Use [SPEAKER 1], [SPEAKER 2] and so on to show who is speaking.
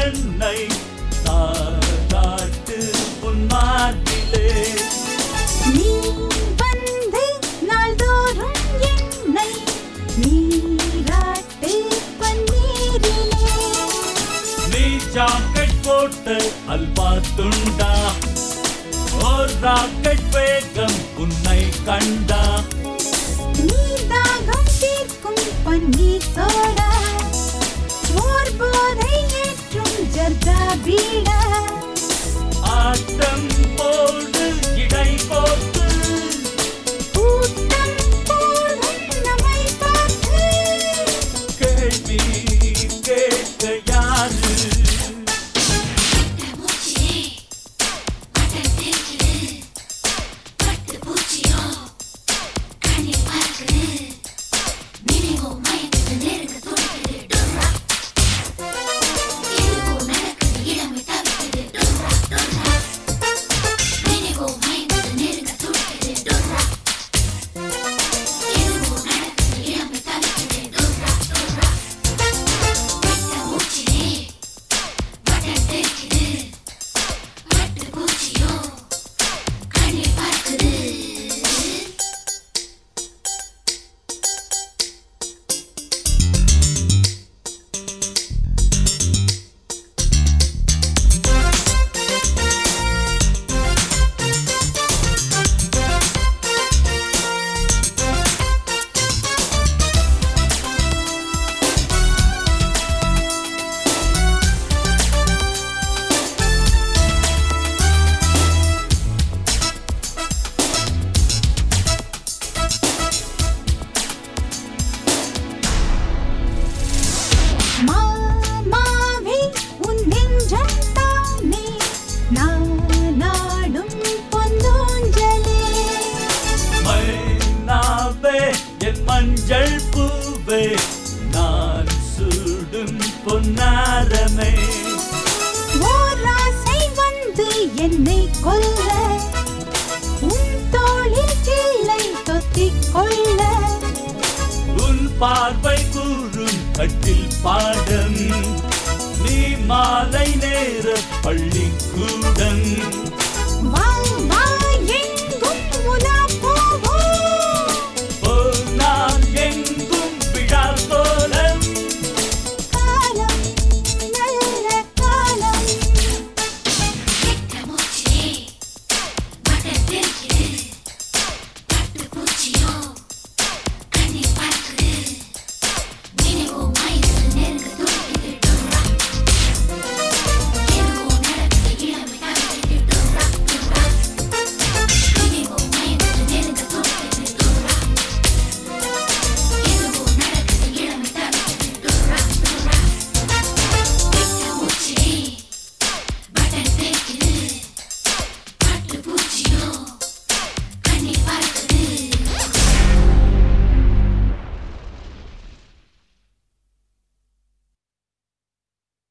[SPEAKER 1] என்னை தாராட்டு உன் மார்பிலே
[SPEAKER 2] நீ வந்து நாள்தோறும் என்னை நீராட்டு பன்னீரிலே
[SPEAKER 1] நீ ஜாக்கெட் போட்ட அல்வா துண்டா ஓர் ராக்கெட் வேகம் உன்னை கண்டா
[SPEAKER 2] நீ தாகம் தீர்க்கும் பன்னீர் சோடா ஓர் போதை ஏற்றும் ஜர்தா பீடா
[SPEAKER 1] ஆட்டம் போடு இடை போட்டு
[SPEAKER 2] கூட்டம் போடும் நம்மை பார்த்து
[SPEAKER 1] கேள்வி கேட்க யாரு
[SPEAKER 3] மூச்சிலே மடல் தேய்க்குது பட்டு பூச்சியோ கண்ணில் பார்க்குது நினைவோ மயக்குது நெருங்க துடிக்குது டொர்ரா எதுவோ நடக்குது இளமை தவிக்குது டொர்ரா டொர்ரா நினைவோ மயக்குது நெருங்க துடிக்குது டொர்ரா எதுவோ நடக்குது இளமை தவிக்குது டொர்ரா டொர்ரா பட்ட மூச்சிலே மடல் தேய்க்குது பட்டு பூச்சியோ கண்ணில் பார்க்குது
[SPEAKER 2] மாமாவே உன் நெஞ்சம் தானே நானாடும் பொன்னூஞ்சலே
[SPEAKER 1] மைனாவே என் மஞ்சள் பூவே நான் சூடும் பொன்னாரமே
[SPEAKER 2] ஓர் ஆசை வந்து என்னை கொல்ல உன் தோளில் கிள்ளை தொத்திக் கொள்ள
[SPEAKER 1] உன் பார்வை கூறும் கட்டில் பாடம் நீ மாலை நேர பள்ளிக்கூடம்
[SPEAKER 2] வா